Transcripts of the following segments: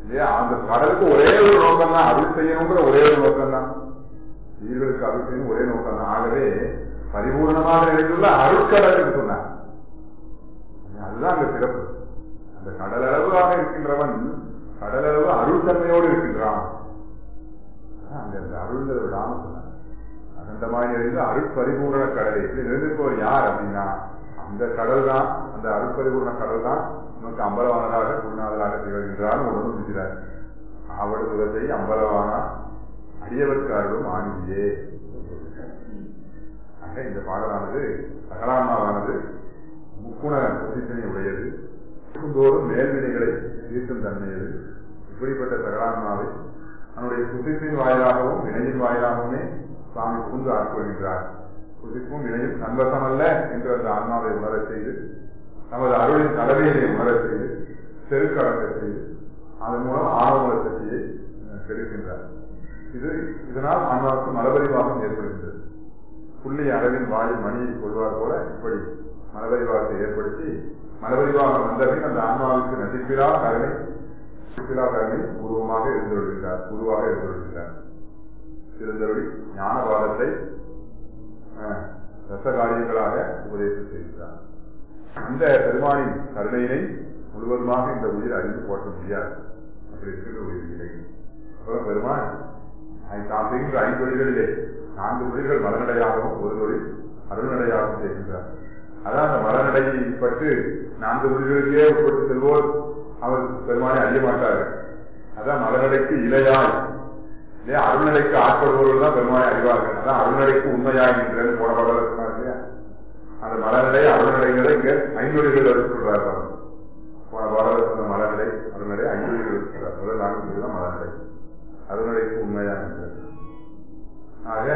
இல்லையா அந்த கடலுக்கு ஒரே ஒரு நோக்கம் தான் அருள் செய்யணுங்கிற ஒரே ஒரு நோக்கம் தான் உயிர்களுக்கு அருள் செய்யணும் ஒரே நோக்கம் தான் ஆகவே பரிபூர்ணமாக நிறைந்துள்ள அருட்கடல் என்று சொன்னார் அதுதான் அந்த சிறப்பு அந்த கடலளவாக இருக்கின்றவன் கடலளவு அருள் தன்மையோடு இருக்கின்றான் அதான் அங்க அந்த அருள்ங்கிற விடாம சொன்னார் அகண்டமாய் நிறைந்து அருட்பரிபூரண கடலை இப்படி நிறைந்திருப்பவர் யார் அப்படின்னா அந்த கடல் தான் அந்த அருட்பரிபூரண கடல் தான் நமக்கு அம்பலவானதாக குருநாதராக திகழ்கின்றார் உணர்வு செஞ்சார் ஆவடு முதலை அம்பலவானா அடியவர்க்காரரும் ஆணியே ஆக இந்த பாடலானது சகலாமாவானது முக்குண பொசிஷனை உடையது தோறும் மேல்வினைகளை தீர்க்கும் தன்மையது இப்படிப்பட்ட சகலான்மாவை தன்னுடைய புசிப்பின் வாயிலாகவும் வினையின் வாயிலாகவுமே சுவாமி புகுந்து ஆட்கொள்கின்றார் புசிப்பும் வினையும் தன்வசமல்ல என்று அந்த ஆன்மாவை உணரச் செய்து நமது அருளின் தலைமையை உணரச் செய்து செருக்கடக்க செய்து அதன் மூலம் ஆணவ சக்தியை பெருக்கின்றார் இது இதனால் ஆன்மாவுக்கு மலபரிவாகம் ஏற்படுகின்றது புள்ளி அளவின் வாயில் மணியை கொள்வார் போல இப்படி மலபரிவாகத்தை ஏற்படுத்தி மலபரிவாகம் வந்தபின் அந்த ஆன்மாவுக்கு நசிப்பிலா கருணை நசிப்பிலா கருணை உருவமாக இருந்துவிடுகிறார் உருவாக இருந்துவிடுகிறார் இருந்தபடி ஞானவாதத்தை ரச காரியங்களாக உபதேசம் செய்கிறார் அந்த பெருமானின் கருணையினை முழுவதுமாக இந்த உயிர் அறிந்து போற்ற முடியாது அப்படி இருக்கிற உயிர் இல்லை அப்புறம் பெருமான் தான் செய்கின்ற ஐந்தொழிகளிலே நான்கு தொழில்கள் மலநடையாகவும் ஒரு தொழில் அருள்நடையாகவும் செய்கின்றார் அதான் அந்த மலநடையை பட்டு நான்கு தொழில்களுக்கே உட்பட்டு செல்வோர் அவர் பெருமானை அறிய மாட்டார்கள் அதான் மலநடைக்கு இலையாய் இல்லையா அருள்நடைக்கு ஆட்படுபவர்கள் தான் பெருமானை அறிவார்கள் அதான் அருள்நடைக்கு உண்மையாய் என்று போடப்படல சொன்னார் இல்லையா அந்த மலநடை அருள்நடைகளை இங்க ஐந்தொழிகள் வச்சு சொல்றாரு போன பாடல சொன்ன மலநடை அருள்நடை ஐந்தொழிகள் வச்சுக்கிறார் முதல் நான்கு தான் மலநடை அருள்நடைக்கு உண்மையா என்றது ஆக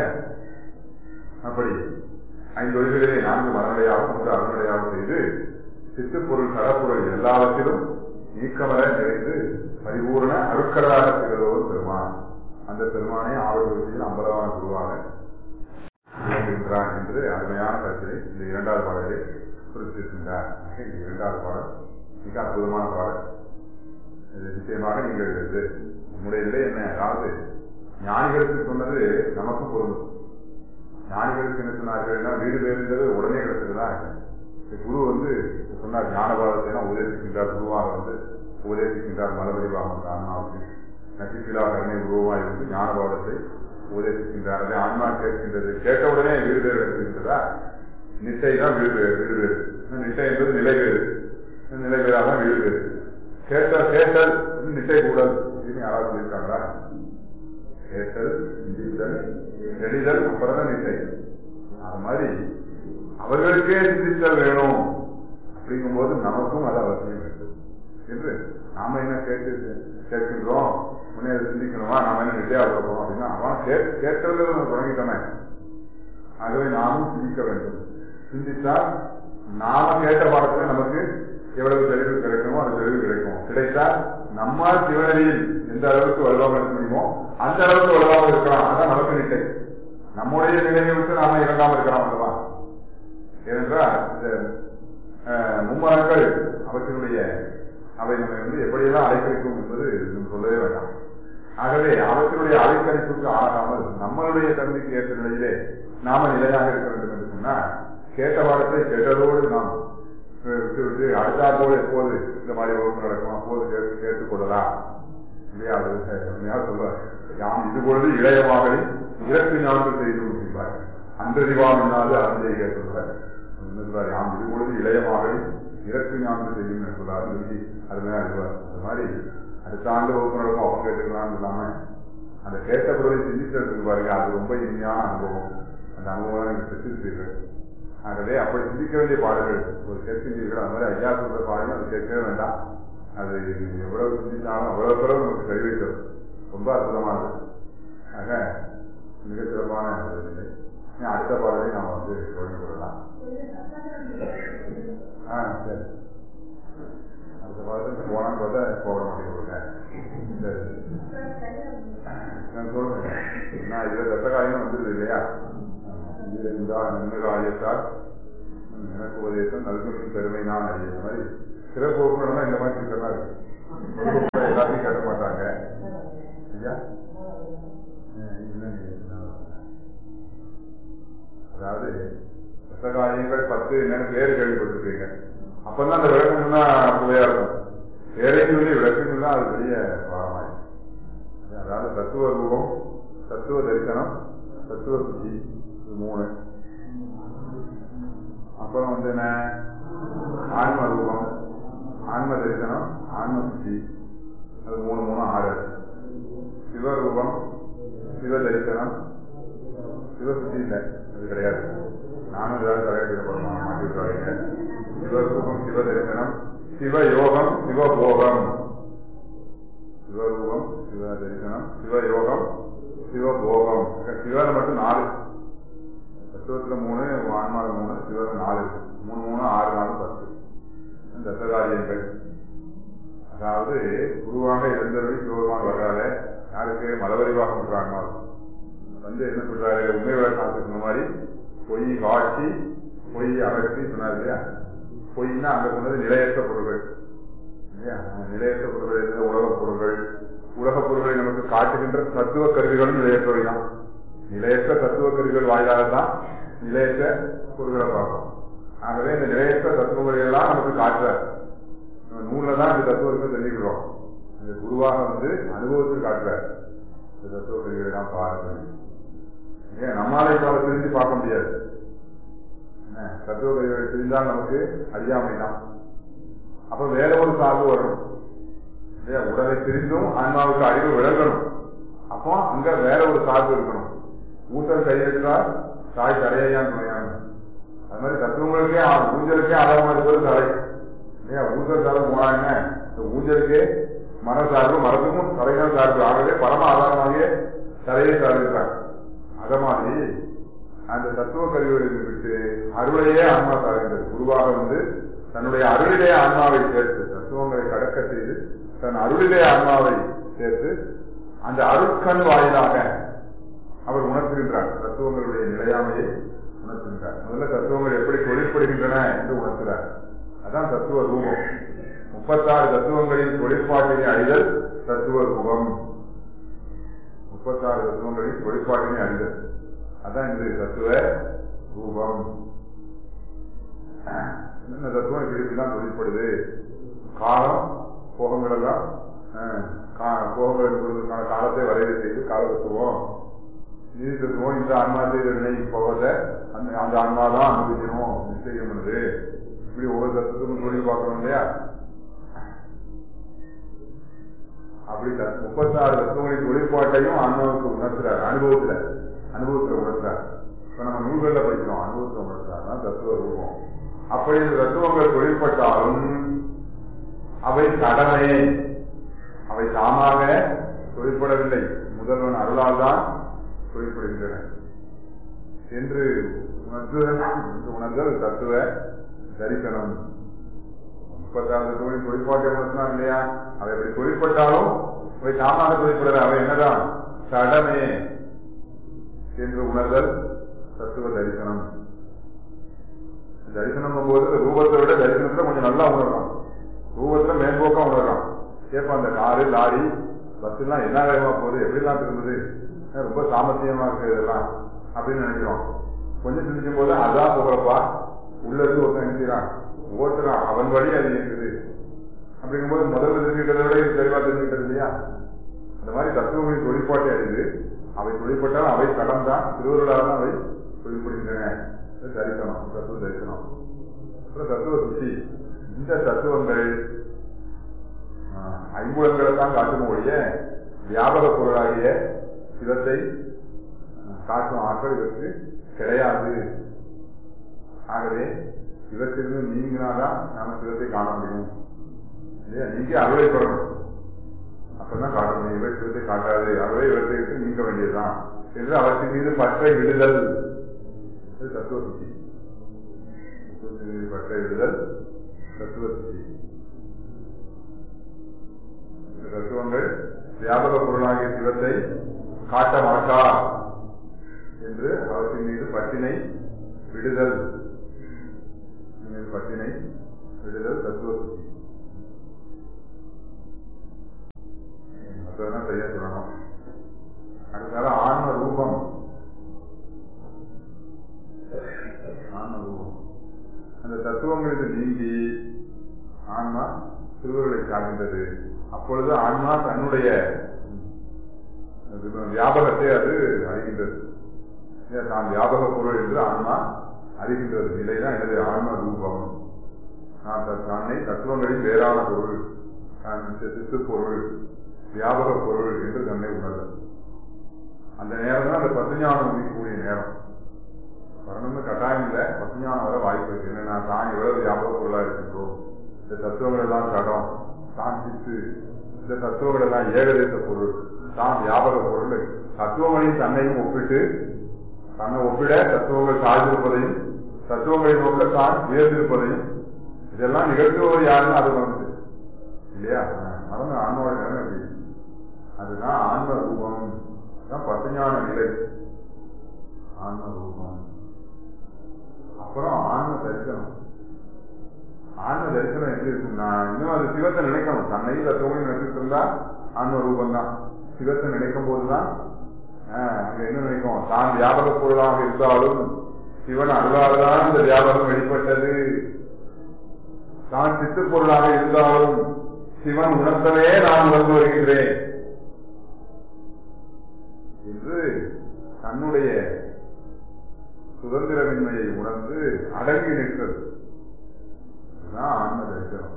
அப்படி ஐந்தொழில்களிலே நான்கு மலநடையாகவும் மூன்று அருள்நடையாகவும் செய்து சித்துப்பொருள் கடப்பொருள் எல்லாவற்றிலும் நீக்கமர நிறைந்து பரிபூர்ண அருட்கடலாக திகழ்வோர் பெருமான் அந்த பெருமானை ஆவல் அம்பலவான குருவாக விளங்குகின்றான் என்று அருமையான கருத்தினை இந்த இரண்டாவது பாடலை குறிப்பிட்டிருக்கின்றார் இந்த இரண்டாவது பாடல் மிக அற்புதமான பாடல் இது நிச்சயமாக நீங்கள் இது நம்முடைய நிலை என்ன அதாவது ஞானிகளுக்கு சொன்னது நமக்கும் பொருந்தும் ஞானிகளுக்கு என்ன சொன்னார்கள் வீடு பேருங்கிறது உடனே கிடைச்சதுதான் குரு வந்து சொன்னார் ஞானபாதத்தை எல்லாம் உபதேசிக்கின்றார் குருவாக வந்து உபதேசிக்கின்றார் மலபரிவாக ஆன்மாவுக்கு நசிப்பிலா கருணை உருவாய் வந்து ஞானபாதத்தை உபதேசிக்கின்றார் அதை ஆன்மா கேட்கின்றது கேட்டவுடனே வீடு பேர் எடுத்துக்கின்றதா நிச்சை தான் வீடு பேர் வீடு பேர் நிச்சை என்பது நிலை பேரு நிலை பேராக தான் வீடு பேரு கேட்டல் கேட்டல் நிச்சை கூடல் அப்படின்னு யாராவது சொல்லியிருக்காங்களா கேட்டல் சிந்தித்தல் தெளிதல் அப்புறம் தான் நிச்சை அது மாதிரி அவர்களுக்கே சிந்தித்தல் வேணும் அப்படிங்கும் போது நமக்கும் அது அவசியம் வேண்டும் என்று நாம என்ன கேட்டு கேட்கின்றோம் முன்னே சிந்திக்கணுமா நாம என்ன நிச்சயம் போறோம் அப்படின்னா அவன் கேட்டதுல நம்ம தொடங்கிட்டோமே ஆகவே நாமும் சிந்திக்க வேண்டும் சிந்தித்தால் நாம கேட்ட பாடத்துல நமக்கு எவ்வளவு தெளிவு கிடைக்குமோ அந்த தெளிவு கிடைக்கும் கிடைத்தால் நம்மால் சிவனடியில் எந்த அளவுக்கு வலுவாக இருக்க முடியுமோ அந்த அளவுக்கு வலுவாக இருக்கலாம் அதான் நமக்கு நிட்டை நம்முடைய நிலையை விட்டு நாம இறங்காம இருக்கலாம் அல்லவா ஏனென்றால் இந்த மும்மரங்கள் அவற்றினுடைய அவை நம்மை வந்து எப்படியெல்லாம் அலைக்கழிக்கும் என்பது நம்ம சொல்லவே வேண்டாம் ஆகவே அவற்றினுடைய அலைக்கழிப்புக்கு ஆகாமல் நம்மளுடைய தகுதிக்கு ஏற்ற நிலையிலே நாம நிலையாக இருக்க வேண்டும் என்று சொன்னால் கேட்ட பாடத்தை கேட்டதோடு நாம் விட்டு விட்டு அடுத்தாற்போது எப்போது இந்த மாதிரி வகுப்பு நடக்கும் அப்போது கேட்டு கேட்டுக்கொள்ளலாம் இல்லையா அது உண்மையாக சொல்றார் யாம் இது பொழுது இளையமாக இறக்கு ஞாபகம் செய்து முடிப்பார் அந்த திவாமினாது அறந்தை கேட்டுள்ளார் சொல்றார் யாம் இது பொழுது இளையமாக இறக்கு ஞாபகம் செய்யும் சொல்றாரு விதி அருமையா இருப்பார் அது மாதிரி அடுத்த ஆண்டு வகுப்பு நடக்கும் அவங்க கேட்டுக்கலாம்னு இல்லாம அந்த கேட்ட பொருளை சிந்திக்கிறதுக்கு பாருங்க அது ரொம்ப இனிமையான அனுபவம் அந்த அனுபவம் நீங்க பெற்றிருப்பீர்கள் ஆகவே அப்படி சிந்திக்க வேண்டிய பாடல்கள் ஒரு கேட்கின்றீர்கள் அது மாதிரி ஐயா சொல்ற பாடல் அது கேட்கவே வேண்டாம் அது எவ்வளவு சிந்திச்சாலும் அவ்வளவு பிறகு நமக்கு கை வைக்கிறது ரொம்ப அற்புதமானது ஆக மிக சிறப்பான ஒரு நிலை அடுத்த பாடலை நாம் வந்து தொடங்கி கொள்ளலாம் ஆ சரி அடுத்த பாடத்தை போனான்னு பார்த்தா போட மாட்டேங்கிறீங்க சரி நான் சொல்றேன் நான் இதுல ரத்த காரியம் வந்தது இல்லையா நன்மை காரியத்தால் எனக்கு உபதேசம் நல்கும் பெருமை நான் அறிய மாதிரி சிறப்பு உறுப்பினர் இந்த மாதிரி சிக்கலாம் இருக்கு எல்லாத்தையும் கேட்க மாட்டாங்க பேர் கேள்விப்பட்டிருக்கீங்க அப்பதான் அந்த விளக்கம் தான் சுவையா இருக்கும் பேரையும் சொல்லி விளக்கம் தான் அது பெரிய பாரமாயிருக்கும் அதாவது தத்துவ ரூபம் தத்துவ தரிசனம் தத்துவ சுத்தி இது மூணு அப்புறம் வந்து என்ன ஆன்ம ரூபம் ஆன்ம தரிசனம் ஆன்ம சுத்தி அது மூணு மூணு ஆறு சிவரூபம் சிவ தரிசனம் சிவசுத்தி இல்லை அது கிடையாது நானும் ஏதாவது தலையிடப்படணும் மாற்றி விட்டுறாங்க சிவரூபம் சிவ தரிசனம் சிவ யோகம் சிவபோகம் சிவரூபம் சிவ தரிசனம் சிவயோகம் சிவபோகம் சிவன மட்டும் நாலு தத்துவத்துல மூணு ஆன்மால மூணு சிவன நாலு மூணு மூணு ஆறு நாலு பத்து தசகாரியங்கள் அதாவது குருவாக இருந்தவரை சிவபெருமான் வர்றாரு யாருக்கு மலவரிவாக பண்றாங்க வந்து என்ன சொல்றாரு உண்மை விளக்கம் சொன்ன மாதிரி பொய் காட்சி பொய் அகற்றி சொன்னார் இல்லையா பொய்னா அங்க சொன்னது நிலையற்ற பொருள்கள் இல்லையா நிலையற்ற பொருள்கள் எது உலக பொருள்கள் உலக பொருள்களை நமக்கு காட்டுகின்ற தத்துவ கருவிகளும் நிலையற்றவை தான் நிலையற்ற தத்துவ கருவிகள் வாயிலாக தான் நிலையற்ற பொருள்களை பார்க்கும் ஆகவே இந்த நிலையற்ற தத்துவங்களை எல்லாம் நமக்கு காட்டுறார் நம்ம நூல்ல தான் இந்த தத்துவத்தை தெரிஞ்சுக்கிறோம் இந்த குருவாக வந்து அனுபவத்தில் காட்டுறார் இந்த தத்துவ கருவிகளை எல்லாம் பாருங்க ஏன் நம்மளால இப்ப அதை தெரிஞ்சு பார்க்க முடியாது என்ன தத்துவ கருவிகளை தெரிந்தால் நமக்கு அறியாமை தான் அப்ப வேற ஒரு சார்பு வரும் இல்லையா உடலை தெரிந்தும் ஆன்மாவுக்கு அறிவு விளங்கணும் அப்போ அங்க வேற ஒரு சார்பு இருக்கணும் ஊசல் கையெழுத்தால் தாய் தரையான் துணையான் அது மாதிரி தத்துவங்களுக்கே ஊஞ்சலுக்கே ஆதாரமா இருக்கிறது தலை இல்லையா ஊசல் சார்பு போனாங்க இந்த ஊஞ்சலுக்கே மர சார்பு மரத்துக்கும் தலைகள் சார்பு ஆகவே பரம ஆதாரமாகிய தலையை சார்பிருக்காங்க அத மாதிரி அந்த தத்துவ கருவிகளை விட்டு அருளையே ஆன்மா சார்ந்தது குருவாக வந்து தன்னுடைய அருளிலே ஆன்மாவை சேர்த்து தத்துவங்களை கடக்க செய்து தன் அருளிலே ஆன்மாவை சேர்த்து அந்த அருட்கண் வாயிலாக அவர் உணர்த்துகின்றார் தத்துவங்களுடைய நிலையாமையை உணர்த்துகின்றார் முதல்ல தத்துவங்கள் எப்படி தொழிற்படுகின்றன என்று உணர்த்துகிறார் அதான் தத்துவ ரூபம் முப்பத்தாறு தத்துவங்களின் தொழிற்பாட்டினை அழிதல் தத்துவ ரூபம் முப்பத்தாறு தத்துவங்களின் தொழிற்பாட்டினை அழிதல் அதான் இந்த தத்துவ ரூபம் இந்த தத்துவம் இப்படி இப்படிதான் தொழிற்படுது காலம் போகங்கள் எல்லாம் போகங்கள் இருக்கிறதுக்கான காலத்தை வரைவு செய்து கால தத்துவம் நீதி தத்துவம் இந்த ஆன்மா செய்த வினை போவத அந்த அந்த ஆன்மா தான் அனுபவிக்கணும் நிச்சயம் பண்ணுது இப்படி ஒவ்வொரு தத்துவத்துக்கும் தொழில் பார்க்கணும் இல்லையா அப்படி முப்பத்தாறு தத்துவங்களின் தொழிற்பாட்டையும் ஆன்மாவுக்கு உணர்த்துறார் அனுபவத்துல அனுபவத்துல உணர்த்துறார் இப்ப நம்ம நூல்கள்ல படிக்கிறோம் அனுபவத்துல உணர்த்துறார் தான் தத்துவ ரூபம் அப்படி இந்த தத்துவங்கள் தொழிற்பட்டாலும் அவை கடமையே அவை தாமாக தொழிற்படவில்லை முதல்வன் அருளால் தான் தொழிற்படுகின்றன என்று உணர்த்துதல் உணர்தல் தத்துவ தரிசனம் முப்பத்தாறு தத்துவங்களின் தொழிற்பாட்டை உணர்த்தினா இல்லையா அவை எப்படி தொழிற்பட்டாலும் அவை தாமாக தொழிற்படுற அவை என்னதான் கடமே என்று உணர்தல் தத்துவ தரிசனம் தரிசனம் போது ரூபத்தை விட தரிசனத்துல கொஞ்சம் நல்லா உணரலாம் ரூபத்துல மேம்போக்கா உணரலாம் கேட்போம் அந்த காரு லாரி பஸ் எல்லாம் என்ன வேகமா போகுது எப்படிலாம் திரும்புது ரொம்ப சாமர்த்தியமா இருக்கு இதெல்லாம் அப்படின்னு நினைக்கிறோம் கொஞ்சம் சிந்திக்கும் போது அதான் போகிறப்பா உள்ள இருந்து ஒருத்தன் நினைக்கிறான் ஓட்டுறான் அவன் வழி அது இருக்குது அப்படிங்கும்போது முதல்ல தெரிஞ்சுக்கிறத விட இது தெளிவா தெரிஞ்சுக்கிறது இல்லையா அந்த மாதிரி தத்துவங்களின் தொழிற்பாட்டை அறிந்து அவை தொழிற்பட்டால் அவை கடந்தான் திருவருளால் தான் அவை தொழிற்படுகின்றன தரிசனம் தத்துவ தரிசனம் அப்புறம் தத்துவ சுத்தி இந்த தத்துவங்கள் ஐம்புலங்களை தான் காட்டும் ஒழிய வியாபக பொருளாகிய சிவத்தை காட்டும் ஆற்றல் இதற்கு கிடையாது ஆகவே இவற்றிலிருந்து நீங்கினாதான் நாம சிவத்தை காண முடியும் இல்லையா நீங்க அருளை பெறணும் அப்பதான் காட்ட முடியும் இவர் சிவத்தை காட்டாது அருளை இவற்றை விட்டு நீங்க வேண்டியதுதான் என்று அவற்றின் மீது பற்றை விடுதல் தத்துவ சுத்தி பற்றை விடுதல் தத்துவ சுத்தி இந்த தத்துவங்கள் வியாபக பொருளாகிய சிவத்தை காட்ட மாட்டா என்று அவற்றின் மீது பற்றினை விடுதல் பற்றினை விடுதல் தத்துவ சுத்தி மற்றதெல்லாம் சரியா சொல்லணும் அடுத்தது ஆன்ம ரூபம் ஆன்ம ரூபம் அந்த நீங்கி ஆன்மா திருவருளை சார்கின்றது அப்பொழுது ஆன்மா தன்னுடைய வியாபகத்தை அது அறிகின்றது தான் வியாபக பொருள் என்று ஆன்மா அறிகின்றது நிலைதான் எனது ஆன்ம ரூபம் நான் தன்னை தத்துவங்களின் வேறான பொருள் சித்து பொருள் வியாபக பொருள் என்று தன்னை உணர்தல் அந்த நேரம் தான் அந்த பசுஞானம் உதிக்கக்கூடிய நேரம் வரணும்னு கட்டாயம் இல்லை பசுஞானம் வர வாய்ப்பு இருக்கு என்னன்னா தான் எவ்வளவு வியாபக பொருளா இருக்கின்றோம் இந்த தத்துவங்கள் எல்லாம் கடம் தான் சித்து இந்த தத்துவங்கள் எல்லாம் ஏகதேச பொருள் தான் வியாபக பொருள் தத்துவங்களையும் தன்னையும் ஒப்பிட்டு தன்னை ஒப்பிட தத்துவங்கள் சார்ந்திருப்பதையும் தத்துவங்களை நோக்க தான் உயர்ந்திருப்பதையும் இதெல்லாம் நிகழ்த்துவது யாருன்னு அது வந்து இல்லையா மறந்து ஆன்மாவோட நிலைமை அப்படி அதுதான் ஆன்ம ரூபம் தான் பசுஞான நிலை ஆன்ம ரூபம் அப்புறம் ஆன்ம தரிசனம் ஆன்ம தரிசனம் எப்படி இருக்கும்னா இன்னும் அது சிவத்தை நினைக்கணும் தன்னை தத்துவங்களும் நினைச்சிட்டு இருந்தா ஆன்ம ரூபம் தான் சிவத்தை நினைக்கும் போதுதான் அங்க என்ன நினைக்கும் தான் வியாபக பொருளாக இருந்தாலும் சிவன் அருளால்தான் இந்த வியாபாரம் வெளிப்பட்டது தான் சித்து பொருளாக இருந்தாலும் சிவன் உணர்த்தவே நான் உணர்ந்து வருகின்றேன் என்று தன்னுடைய சுதந்திரமின்மையை உணர்ந்து அடங்கி நிற்கிறது இதுதான் ஆன்ம தரிசனம்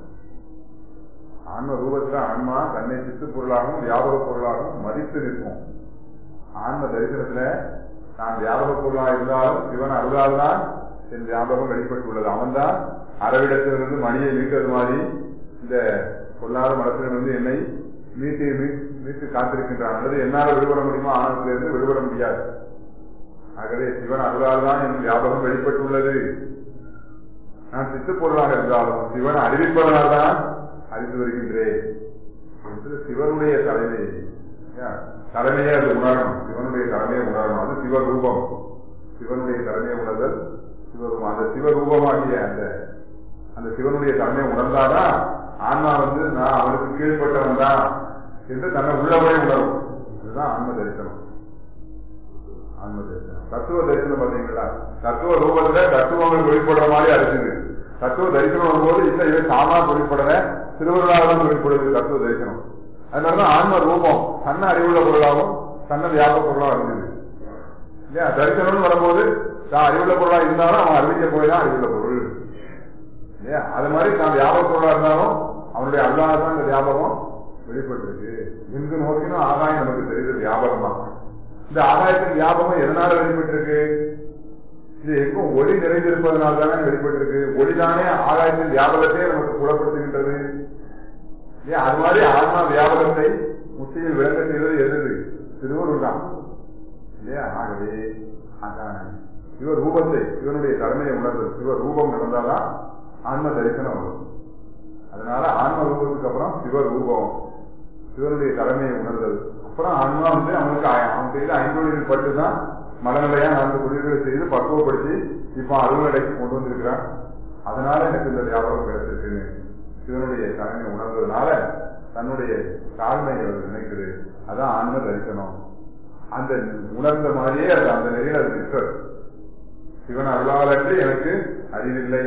ஆன்ம ரூபத்துல ஆன்மா தன்னை சித்து பொருளாகவும் வியாபக பொருளாகவும் மதித்து நிற்கும் ஆன்ம தரிசனத்துல நான் வியாபக பொருளாக இருந்தாலும் சிவன் அருளால் தான் என் வியாபகம் வெளிப்பட்டுள்ளது அவன் தான் அரவிடத்திலிருந்து மணியை மீட்டது மாதிரி இந்த பொல்லாத மனத்திலிருந்து என்னை மீட்டு மீட்டு காத்திருக்கின்றான் அல்லது என்னால் விடுபட முடியுமா ஆனந்திலிருந்து விடுபட முடியாது ஆகவே சிவன் அருளால் தான் என் வியாபகம் வெளிப்பட்டுள்ளது நான் சித்து பொருளாக இருந்தாலும் சிவன் அறிவிப்பதனால் தான் அறிந்து வருகின்றேன் என்று சிவனுடைய தலைமை தலைமையே அது உணரணும் சிவனுடைய தலைமையை உணரணும் அது சிவரூபம் சிவனுடைய தலைமையை உணர்தல் சிவரூபம் அந்த சிவரூபமாகிய அந்த அந்த சிவனுடைய தலைமையை உணர்ந்தாதான் ஆன்மா வந்து நான் அவனுக்கு கீழ்பட்டவன் தான் என்று தன்னை உள்ளவரை உணரும் அதுதான் ஆன்ம தரிசனம் ஆன்ம தரிசனம் தத்துவ தரிசனம் பாத்தீங்களா தத்துவ ரூபத்துல தத்துவங்கள் வெளிப்படுற மாதிரி அறிஞ்சுது தத்துவ தரிசனம் வரும்போது இல்ல இவன் சாமா வெளிப்படல திருவருளாக தான் வெளிப்படுது தத்துவ தரிசனம் அதனாலதான் ஆன்ம ரூபம் தன்னை அறிவுள்ள பொருளாகவும் தன்னை வியாபக பொருளாக இருந்தது இல்லையா தரிசனம்னு வரும்போது தான் அறிவுள்ள பொருளா இருந்தாலும் அவன் அறிவிக்க போய் தான் அறிவுள்ள பொருள் இல்லையா அது மாதிரி தான் வியாபக பொருளா இருந்தாலும் அவனுடைய அல்லாத தான் இந்த வியாபகம் வெளிப்பட்டிருக்கு எங்கு நோக்கினும் ஆகாயம் நமக்கு தெரியுது வியாபகமா இந்த ஆகாயத்தின் வியாபகம் எதனால வெளிப்பட்டிருக்கு இது எங்கும் ஒளி நிறைந்திருப்பதனால தானே வெளிப்பட்டிருக்கு ஒளிதானே ஆகாயத்தின் வியாபகத்தையே நமக்கு புலப்படுத்துகின்றது ஏன் அது மாதிரி ஆன்மா வியாபகத்தை முத்தியில் விளங்க செய்வது எது திருவருள் தான் இல்லையா ஆகவே சிவ ரூபத்தை சிவனுடைய தலைமையை உணர்ந்து சிவ ரூபம் நடந்தாதான் ஆன்ம தரிசனம் வரும் அதனால ஆன்ம ரூபத்துக்கு அப்புறம் சிவ ரூபம் சிவனுடைய தலைமையை உணர்தல் அப்புறம் ஆன்மா வந்து அவனுக்கு அவன் செய்த ஐந்தொழில் பட்டு தான் மனநிலையா நான்கு தொழில்களை செய்து பக்குவப்படுத்தி இப்ப அலுவலடைக்கு கொண்டு வந்திருக்கிறான் அதனால எனக்கு இந்த வியாபாரம் கிடைச்சிருக்கு சிவனுடைய தலைமை உணர்ந்ததுனால தன்னுடைய தாழ்மையை அவர் நினைக்குது அதான் ஆன்ம தரிசனம் அந்த உணர்ந்த மாதிரியே அது அந்த நிலையில் அது நிற்கிறது சிவன் அருளாளன்று எனக்கு அறிவில்லை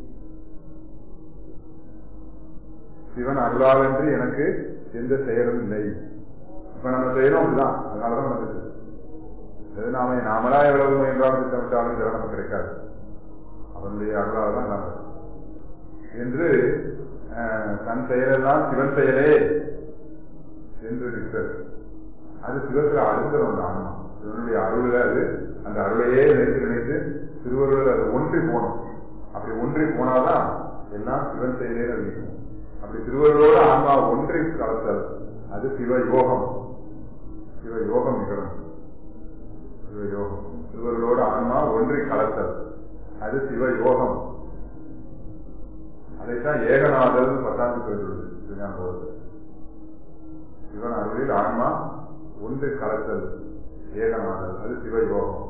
சிவன் அருளாளன்று எனக்கு எந்த செயலும் இல்லை இப்ப நம்ம செய்யறோம் அப்படிதான் அதனாலதான் நடக்குது அது நாம நாமளா எவ்வளவு முயன்றாலும் திட்டமிட்டாலும் இதெல்லாம் நமக்கு கிடைக்காது அவனுடைய அருளால் தான் நடக்கும் என்று தன் செயலெல்லாம் சிவன் செயலே என்று இருக்கிறது அது சிவத்துல அழுந்தம் அந்த ஆன்மா சிவனுடைய அருள் அது அந்த அருளையே நினைத்து நினைத்து திருவருள் அது ஒன்றி போனோம் அப்படி ஒன்றி போனாதான் எல்லாம் சிவன் செயலே நினைக்கும் அப்படி திருவருளோட ஆன்மா ஒன்றி கலத்தல் அது சிவ யோகம் சிவ யோகம் நிகழும் சிவ யோகம் திருவருளோட ஆன்மா ஒன்றி கலத்தல் அது சிவ யோகம் அதைத்தான் ஏகநாதல் பத்தாண்டு சொல்றது சிவன் அருளில் ஆன்மா ஒன்று கலத்தல் ஏகநாதல் அது சிவ யோகம்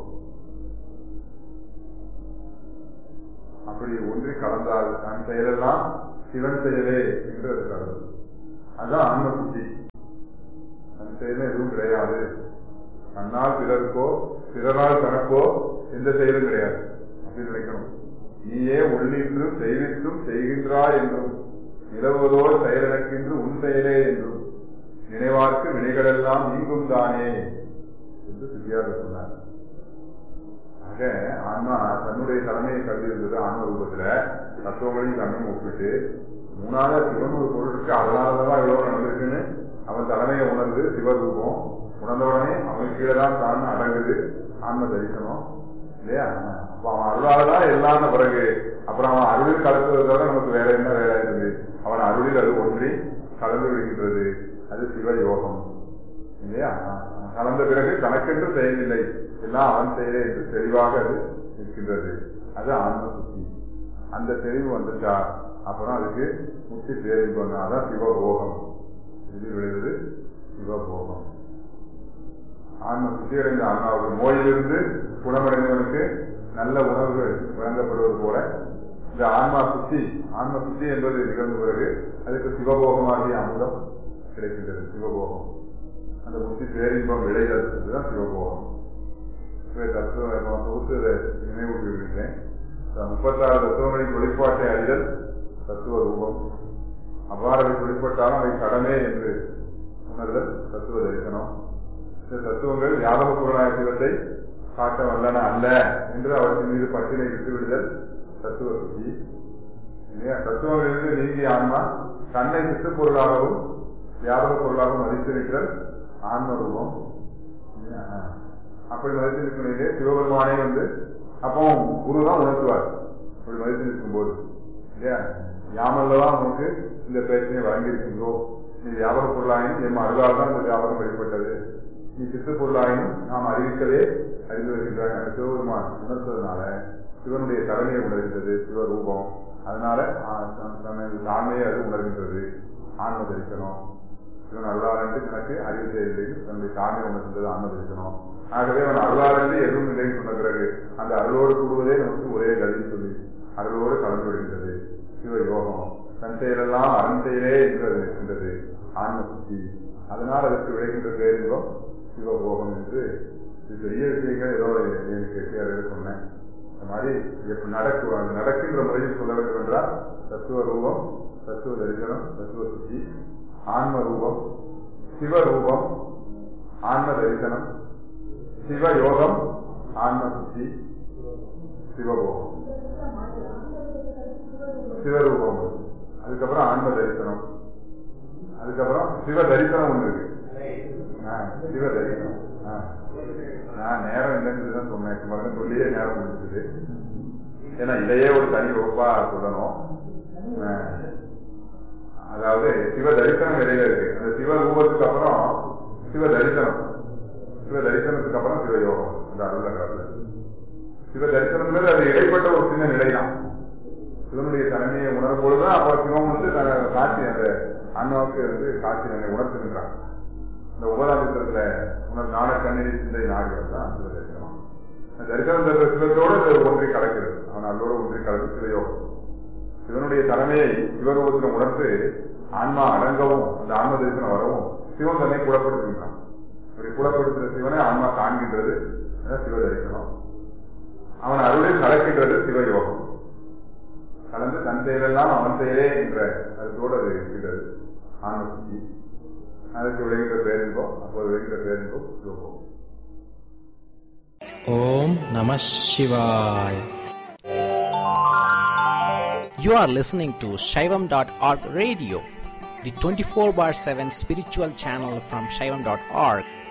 அப்படி ஒன்றி கலந்தால் தன் செயலெல்லாம் சிவன் செயலே என்று அது கலந்து அதுதான் ஆன்ம புத்தி தன் செயலும் எதுவும் கிடையாது தன்னால் பிறருக்கோ பிறரால் தனக்கோ எந்த செயலும் கிடையாது அப்படி நினைக்கணும் நீயே உள்ளின்றும் செய்வித்தும் செய்கின்றாய் என்றும் நிலவுவதோர் செயலெனக்கென்று உன் செயலே என்றும் நினைவார்க்கு வினைகளெல்லாம் நீங்கும் தானே என்று சித்தியாக சொன்னார் ஆக ஆன்மா தன்னுடைய தலைமையை கருதியிருந்தது ஆன்ம ரூபத்துல தத்துவங்களையும் கண்ணும் ஒப்பிட்டு மூணாவது சிவன் ஒரு பொருள் இருக்கு அதனாலதான் இவ்வளவு நடந்திருக்குன்னு அவன் தலைமையை உணர்ந்து சிவரூபம் உணர்ந்த உடனே அவன் கீழே தான் தான் அடங்குது ஆன்ம தரிசனம் இல்லையா அப்ப அவன் அருளாலதான் எல்லாம் பிறகு அப்புறம் அவன் அருளில் கலக்குவதை தவிர நமக்கு வேற என்ன வேலை இருக்குது அவன் அருளில் அது ஒன்றி கலந்து விடுகின்றது அது சிவ யோகம் இல்லையா கலந்த பிறகு தனக்கென்று செயலில்லை எல்லாம் அவன் செயலே என்று தெளிவாக அது இருக்கின்றது அது ஆன்ம சுத்தி அந்த தெளிவு வந்துட்டா அப்புறம் அதுக்கு முக்தி பேரின்பம் அதான் சிவபோகம் இது விளைவது சிவபோகம் ஆன்ம சுத்தியடைந்த ஆன்மாவுக்கு நோயிலிருந்து குணமடைந்தவனுக்கு நல்ல உணவுகள் வழங்கப்படுவது போல இந்த ஆன்மா சுத்தி ஆன்ம சுத்தி என்பது நிகழ்ந்த பிறகு அதுக்கு சிவபோகமாகிய அமுதம் கிடைக்கின்றது சிவபோகம் அந்த முத்தி பேரின்பம் விளைதல் இதுதான் சிவபோகம் தத்துவ தொகுத்து நினைவூட்டுகிறேன் முப்பத்தாறு தத்துவங்களின் வெளிப்பாட்டை அறிதல் தத்துவ ரூபம் அவ்வாறு அவை வெளிப்பட்டாலும் அவை கடமே என்று உணர்தல் தத்துவ தரிசனம் இந்த தத்துவங்கள் யாதவ புறநாய சிவத்தை காட்ட வல்லன அல்ல என்று அவற்றின் மீது பட்டினை விட்டுவிடுதல் தத்துவ சுத்தி இல்லையா தத்துவங்களிலிருந்து நீங்கிய ஆன்மா தன்னை சித்து பொருளாகவும் யாதவ பொருளாகவும் மதித்து நிற்கிறல் ஆன்ம ரூபம் அப்படி மதித்து நிற்கும் நிலையிலே சிவபெருமானே வந்து அப்போ குரு தான் உணர்த்துவார் அப்படி மதித்து நிற்கும் போது இல்லையா யாமல்லதான் நமக்கு இந்த பிரச்சனையை வழங்கியிருக்கின்றோம் நீ வியாபார பொருளாயினும் எம் அருளால் தான் இந்த வியாபாரம் வெளிப்பட்டது நீ சித்து பொருளாயினும் நாம் அறிவிக்கவே அறிந்து வருகின்றாங்க அந்த சிவபெருமான் உணர்த்ததுனால சிவனுடைய தலைமையை உணர்கின்றது சிவரூபம் அதனால தனது தாழ்மையை அது உணர்கின்றது ஆன்ம தரிசனம் இவன் அருளாளன்று எனக்கு அறிவு இல்லை தன்னுடைய தாழ்மை உணர்கின்றது ஆன்ம தரிசனம் ஆகவே அவன் அருளாளன்று எதுவும் இல்லைன்னு சொன்ன பிறகு அந்த அருளோடு கூடுவதே நமக்கு ஒரே கல்வி சொல்லி அருளோடு கலந்து விடுகின்றது சிவ யோகம் தன் செயலெல்லாம் அரண் செயலே என்று இருக்கின்றது ஆன்ம சுத்தி அதனால் அதற்கு விளைகின்ற பேரின்பம் சிவபோகம் என்று பெரிய விஷயங்கள் ஏதோ எனக்கு எட்டியார்கள் சொன்னேன் இந்த மாதிரி எப்படி நடக்கு நடக்கின்ற முறையில் சொல்ல வேண்டும் என்றால் தத்துவ ரூபம் தத்துவ தரிசனம் தத்துவ சுத்தி ஆன்ம ரூபம் சிவரூபம் ஆன்ம தரிசனம் சிவ யோகம் ஆன்ம சுத்தி சிவபோகம் சிவரூபம் அதுக்கப்புறம் ஆன்ம தரிசனம் அதுக்கப்புறம் சிவ தரிசனம் ஒன்று இருக்கு சிவ தரிசனம் நான் நேரம் இல்லைன்னு தான் சொன்னேன் மகன் சொல்லியே நேரம் முடிஞ்சது ஏன்னா இதையே ஒரு தனி வகுப்பா சொல்லணும் அதாவது சிவ தரிசனம் இடையில இருக்கு அந்த சிவ ரூபத்துக்கு அப்புறம் சிவ தரிசனம் சிவ தரிசனத்துக்கு அப்புறம் சிவ யோகம் அந்த அருள காலத்துல சிவ தரிசனம்ங்கிறது அது இடைப்பட்ட ஒரு சின்ன நிலைதான் சிவனுடைய தன்மையை உணரும் பொழுதுதான் அப்ப சிவம் வந்து காட்சி அந்த அண்ணாவுக்கு வந்து காட்சி நம்மை உணர்த்துகின்றான் இந்த உபராஜத்துல உணர் நாட கண்ணீர் சிந்தை நாடுகள் தான் சிவ தரிசனம் தரிசனம் தர சிவத்தோடு ஒன்றை கலக்கிறது அவன் அதோடு ஒன்றை கலந்து சிவயோகம் சிவனுடைய தலைமையை சிவரூபத்தில் உணர்ந்து ஆன்மா அடங்கவும் அந்த ஆன்ம தரிசனம் வரவும் சிவன் தன்னை குணப்படுத்துகின்றான் அப்படி குணப்படுத்துகிற சிவனை ஆன்மா காண்கின்றது சிவ தரிசனம் அவன் அருளில் கலக்கின்றது சிவயோகம் கலந்து தன் செயலெல்லாம் அவன் செயலே என்ற கருத்தோடு அது இருக்கின்றது ஆன்ம சுத்தி அதுக்கு விளைகின்ற பேரின்பம் அப்போது விளைகின்ற பேரின்பம் சிவபோகம் ஓம் நம சிவாய் You are listening to Shaivam.org radio, the 24 bar 7 spiritual channel from Shaivam.org.